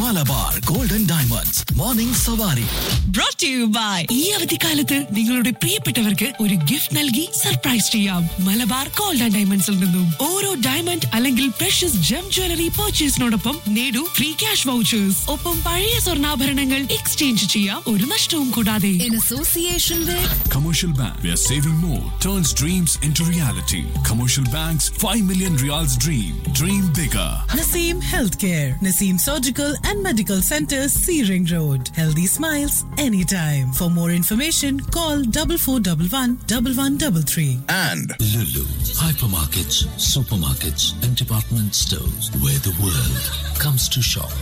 Malabar gold and diamonds morning Savari brought to you by ഈ അവധിക്കാലത്ത് നിങ്ങളുടെ പ്രിയപ്പെട്ടവർക്ക് ഒരു ഗിഫ്റ്റ് നൽകി സർപ്രൈസ് ചെയ്യാം മലബാർ ഗോൾഡ് ആൻഡ് ഡയമണ്ട്സിൽ നിന്നും ഓരോ ഡയമണ്ട് അല്ലെങ്കിൽ പ്രഷ്യസ് ജം ജ്വല്ലറി പർച്ചേസിനോടൊപ്പം നേടൂ ഫ്രീ ക്യാഷ് വൗച്ചേഴ്സ് ഒപ്പം പഴയ സ്വർണ്ണാഭരണങ്ങൾ എക്സ്ചേഞ്ച് ചെയ്യാം ഒരു നഷ്ടവും കൂടാതെ in association with Commercial Bank, where saving more turns dreams into reality. Commercial Bank's 5 million reals dream. Dream bigger. Naseem Healthcare, Naseem Surgical and Medical Center, Searing Road. Healthy smiles anytime. For more information, call 4411 1133. and Lulu, hypermarkets, supermarkets, and department stores where the world comes to shop.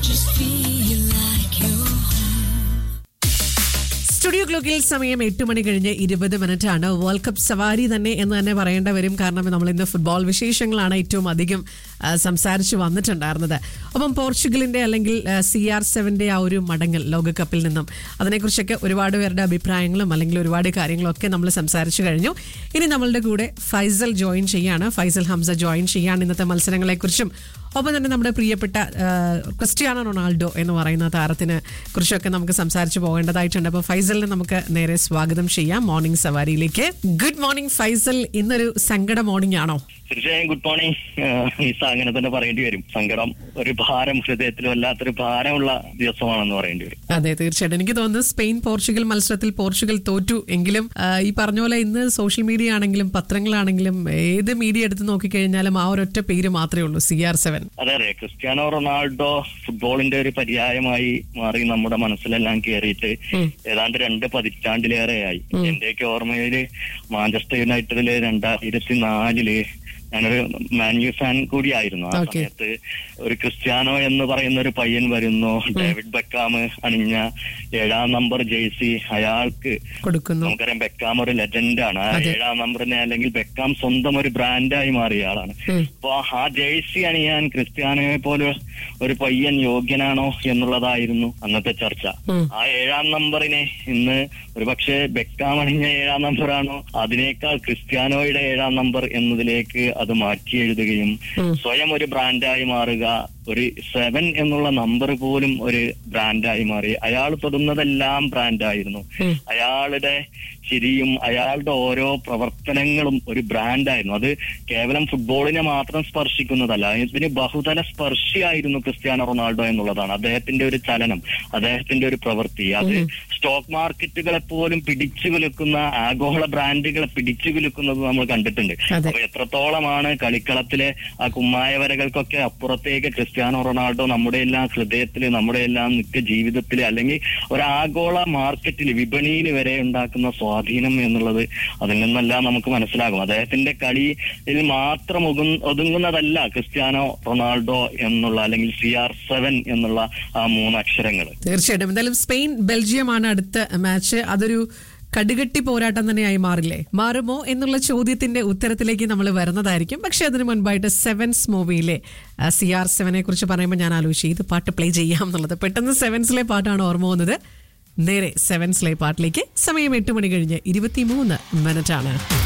Studio ക്ലോക്കിൽ സമയം എട്ട് മണി കഴിഞ്ഞ് ഇരുപത് minute ആണ് world cup സവാരി തന്നെ എന്ന് തന്നെ പറയേണ്ട വരും കാരണം നമ്മൾ ഇന്ന് ഫുട്ബോൾ വിശേഷങ്ങളാണ് ഏറ്റവും അധികം ആ, സംസാരിച്ച് വന്നിട്ടുണ്ടായിരുന്നത് ഒപ്പം പോർച്ചുഗലിന്റെ അല്ലെങ്കിൽ സി ആർ സെവന്റെ ആ ഒരു മടങ്ങൽ ലോകകപ്പിൽ നിന്നും അതിനെക്കുറിച്ചൊക്കെ ഒരുപാട് പേരുടെ അഭിപ്രായങ്ങളും അല്ലെങ്കിൽ ഒരുപാട് കാര്യങ്ങളൊക്കെ നമ്മൾ സംസാരിച്ചു കഴിഞ്ഞു ഇനി നമ്മളുടെ കൂടെ ഫൈസൽ ജോയിൻ ചെയ്യാണ് ഫൈസൽ ഹംസ ജോയിൻ ചെയ്യാണ് ഇന്നത്തെ മത്സരങ്ങളെക്കുറിച്ചും ഒപ്പം തന്നെ നമ്മുടെ പ്രിയപ്പെട്ട ആ, ക്രിസ്ത്യാനോ റൊണാൾഡോ എന്ന് പറയുന്ന താരത്തിനെ കുറിച്ചൊക്കെ നമുക്ക് സംസാരിച്ചു പോകേണ്ടതായിട്ടുണ്ട് അപ്പോൾ ഫൈസലിനെ നമുക്ക് നേരെ സ്വാഗതം ചെയ്യാം മോർണിംഗ് സവാരിയിലേക്ക് ഗുഡ് മോർണിംഗ് ഫൈസൽ ഇന്നൊരു സങ്കട മോർണിംഗ് ആണോ തീർച്ചയായും ഗുഡ് മോർണിംഗ് ഈസ അങ്ങനെ തന്നെ പറയേണ്ടി വരും സങ്കടം ഒരു ഭാരം ഹൃദയത്തിൽ വല്ലാത്തൊരു ഭാരമുള്ള ദിവസമാണെന്ന് പറയേണ്ടി വരും അതെ തീർച്ചയായിട്ടും എനിക്ക് തോന്നുന്നു സ്പെയിൻ പോർച്ചുഗൽ മത്സരത്തിൽ പോർച്ചുഗൽ തോറ്റു എങ്കിലും ആ, ഈ പറഞ്ഞ പോലെ ഇന്ന് സോഷ്യൽ മീഡിയ ആണെങ്കിലും പത്രങ്ങളാണെങ്കിലും ഏത് മീഡിയ എടുത്ത് നോക്കിക്കഴിഞ്ഞാലും ആ ഒരൊറ്റ പേര് മാത്രമേ ഉള്ളൂ സി ആർ സെവൻ അതെ അതെ ക്രിസ്ത്യാനോ റൊണാൾഡോ ഫുട്ബോളിന്റെ ഒരു പര്യായമായി മാറി നമ്മുടെ മനസ്സിലെല്ലാം കയറിയിട്ട് ഏതാണ്ട് രണ്ട് പതിറ്റാണ്ടിലേറെയായി എന്റെയൊക്കെ ഓർമ്മയില് മാഞ്ചസ്റ്റർ യുണൈറ്റഡില് രണ്ടായിരത്തി നാലില് ഞാനൊരു മാന്യു ഫാൻ കൂടിയായിരുന്നു ആ Okay. സമയത്ത് ഒരു ക്രിസ്ത്യാനോ എന്ന് പറയുന്ന ഒരു പയ്യൻ വരുന്നു ഡേവിഡ് ബെക്കാം അണിഞ്ഞ ഏഴാം നമ്പർ ജേഴ്സി അയാൾക്ക് കൊടുക്കുന്നു നമുക്കറിയാം ബെക്കാം ഒരു ലെജൻഡാണ് ആ അതെ. ഏഴാം നമ്പറിനെ അല്ലെങ്കിൽ ബെക്കാം സ്വന്തം ഒരു ബ്രാൻഡായി മാറിയ ആളാണ് ഉം. അപ്പൊ ആ ജേഴ്സി അണിയാൻ ക്രിസ്ത്യാനോയെ പോലെ ഒരു പയ്യൻ യോഗ്യനാണോ എന്നുള്ളതായിരുന്നു അന്നത്തെ ചർച്ച ഉം. ആ ഏഴാം നമ്പറിനെ ഇന്ന് ഒരുപക്ഷെ ബെക്കാം അണിഞ്ഞ ഏഴാം നമ്പറാണോ അതിനേക്കാൾ ക്രിസ്ത്യാനോയുടെ ഏഴാം നമ്പർ എന്നതിലേക്ക് അത് മാറ്റി എഴുതുകയും സ്വയം ഒരു ബ്രാൻഡായി മാറുക ഒരു സെവൻ എന്നുള്ള നമ്പർ പോലും ഒരു ബ്രാൻഡായി മാറി അയാൾ തൊടുന്നതെല്ലാം ബ്രാൻഡായിരുന്നു അയാളുടെ ചിരിയും അയാളുടെ ഓരോ പ്രവർത്തനങ്ങളും ഒരു ബ്രാൻഡായിരുന്നു അത് കേവലം ഫുട്ബോളിനെ മാത്രം സ്പർശിക്കുന്നതല്ല ഇതിന് ബഹുതല സ്പർശിയായിരുന്നു ക്രിസ്ത്യാനോ റൊണാൾഡോ എന്നുള്ളതാണ് അദ്ദേഹത്തിന്റെ ഒരു ചലനം അദ്ദേഹത്തിന്റെ ഒരു പ്രവൃത്തി അത് സ്റ്റോക്ക് മാർക്കറ്റുകളെ പോലും പിടിച്ചു കുലുക്കുന്ന ആഗോള ബ്രാൻഡുകളെ പിടിച്ചു കുലുക്കുന്നത് നമ്മൾ കണ്ടിട്ടുണ്ട് അതെ. അപ്പൊ എത്രത്തോളമാണ് കളിക്കളത്തിലെ ആ കുമ്മായ വരകൾക്കൊക്കെ അപ്പുറത്തേക്ക് ക്രിസ്ത്യാനോ റൊണാൾഡോ നമ്മുടെ എല്ലാം ഹൃദയത്തിൽ നമ്മുടെ എല്ലാം നിത്യ ജീവിതത്തിൽ അല്ലെങ്കിൽ ഒരു ആഗോള മാർക്കറ്റിൽ വിപണിയിൽ വരെ ഉണ്ടാക്കുന്ന സ്വാധീനം എന്നുള്ളത് അതിൽ നിന്നെല്ലാം നമുക്ക് മനസ്സിലാകും അദ്ദേഹത്തിന്റെ കളിയിൽ മാത്രം ഒതുങ്ങ- ഒതുങ്ങുന്നതല്ല ക്രിസ്ത്യാനോ റൊണാൾഡോ എന്നുള്ള അല്ലെങ്കിൽ സി ആർ സെവൻ എന്നുള്ള ആ മൂന്ന് അക്ഷരങ്ങൾ തീർച്ചയായിട്ടും എന്തായാലും സ്പെയിൻ ബെൽജിയമാണ് അടുത്ത മാച്ച് അതൊരു കടുകട്ടി പോരാട്ടം തന്നെയായി മാറില്ലേ മാറുമോ എന്നുള്ള ചോദ്യത്തിന്റെ ഉത്തരത്തിലേക്ക് നമ്മൾ വരുന്നതായിരിക്കും പക്ഷെ അതിന് മുൻപായിട്ട് സെവൻസ് മൂവിയിലെ സി ആർ സെവനെ കുറിച്ച് പറയുമ്പോൾ ഞാൻ ആലോചിച്ചു ഇത് പാട്ട് പ്ലേ ചെയ്യാം എന്നുള്ളത് പെട്ടെന്ന് സെവൻസിലെ പാട്ടാണ് ഓർമ്മ വന്നത് നേരെ സെവൻസിലെ പാട്ടിലേക്ക് സമയം എട്ട് മണി കഴിഞ്ഞ് ഇരുപത്തിമൂന്ന് മിനിറ്റ് ആണ്